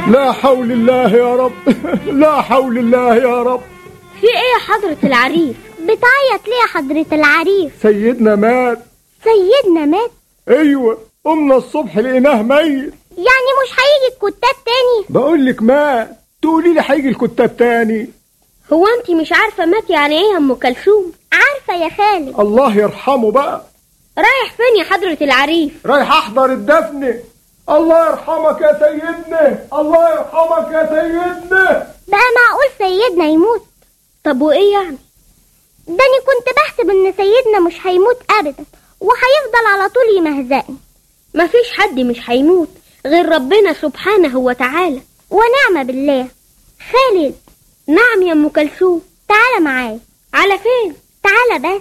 لا حول الله يا رب لا حول الله يا رب في ايه يا حضرة العريس بتعيط ليه يا حضرة العريس سيدنا مات سيدنا مات ايوه قمنا الصبح لقيناه ميت يعني مش هيجي الكتاب تاني بقول لك مات تقولي لي هيجي الكتاب تاني هو انت مش عارفة مات يعني ايه يا ام كلثوم عارفة يا خالد الله يرحمه بقى رايح فين يا حضرة العريس رايح احضر الدفن الله يرحمك يا سيدنا الله يرحمك يا سيدنا بقى معقول سيدنا يموت طب وايه يعني ده انا كنت بحسب ان سيدنا مش هيموت ابدا وهيفضل على طول يمهزقني مفيش حد مش هيموت غير ربنا سبحانه وتعالى ونعم بالله خالد نعم يا ام كلثوم تعالى معايا على فين تعالى بس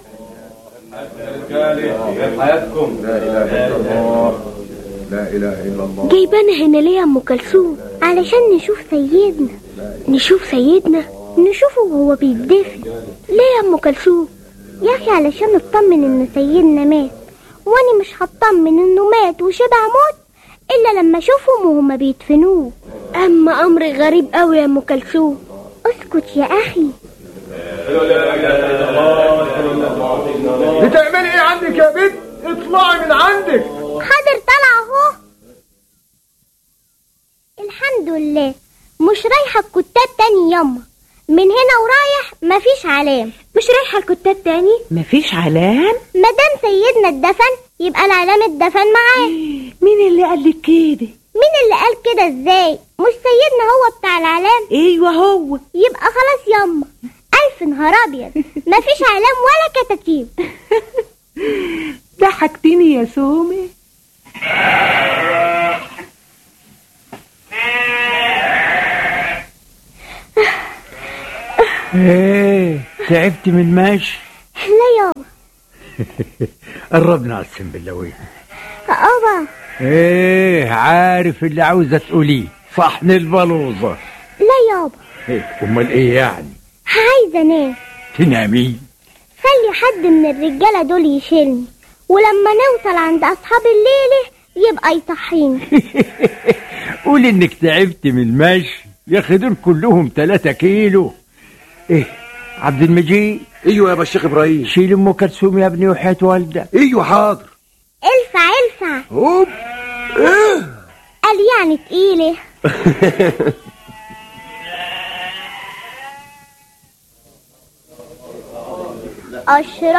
حياتكم لا اله الا الله لا اله الا الله جايبانا هنا ليه يا ام كلثوم علشان نشوف سيدنا نشوف سيدنا نشوفه وهو بيتدفن ليه يا ام كلثوم يا اخي علشان نطمن ان سيدنا مات وانا مش هطمن انه مات وشبع موت الا لما اشوفهم وهما بيدفنوه اما امر غريب قوي يا ام كلثوم اسكت يا اخي بتعملي ايه عندك يا بنت اطلعي من عندك حاضر طالع اهو الحمد لله مش رايحه الكتاب تاني ياما من هنا ورايح مفيش علام مش رايحة الكتاب تاني مفيش علام مادام سيدنا اتدفن يبقى العلام اتدفن معاه مين اللي قال لك كده مين اللي قال كده ازاي مش سيدنا هو بتاع العلام ايوه هو يبقى خلاص ياما الف نهار ابيض مفيش علام ولا كتاتيب ضحكتني يا سومي ايه تعبت من المشي لا يابا قربنا على السنبلاوي ابا ايه عارف اللي عاوزه تقوليه صحن البلوزه لا يابا إيه، امال ايه يعني عايزه انام تنامي خلي حد من الرجاله دول يشيلني ولما نوصل عند اصحاب الليله يبقى يصحيني قول انك تعبت من المشي يا اخي دول كلهم ثلاثة كيلو ايه عبد المجيد ايوه يا بشيخ ابراهيم شيل ام كلثوم يا ابني وحياة والدك ايوه حاضر الفع الفع هوب قال يعني تقيله اشرب